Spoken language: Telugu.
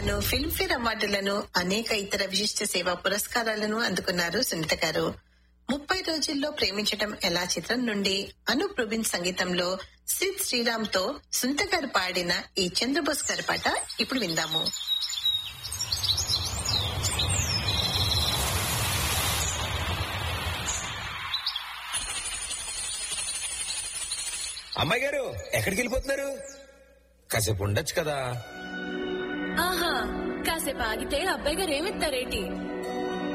అవార్డులను ఫిల్మ్ఫేర్ అవార్డులను అనేక ఇతర విశిష్ట సేవా పురస్కారాలను అందుకున్నారు సునీత గారు ముప్పై రోజుల్లో ప్రేమించటం ఎలా చిత్రం నుండి అనూప్ రుబిన్ సంగీతంలో సిద్ శ్రీరామ్ తో సునీత గారు పాడిన ఈ చంద్రబోస్ గారి పాట ఇప్పుడు విందాము అమ్మాయి గారు ఎక్కడికి వెళ్ళిపోతున్నారు కాసేపు ఉండొచ్చు కదా ఆహా కాసేపు ఆగితే అబ్బాయి గారు ఏమిస్తారేటి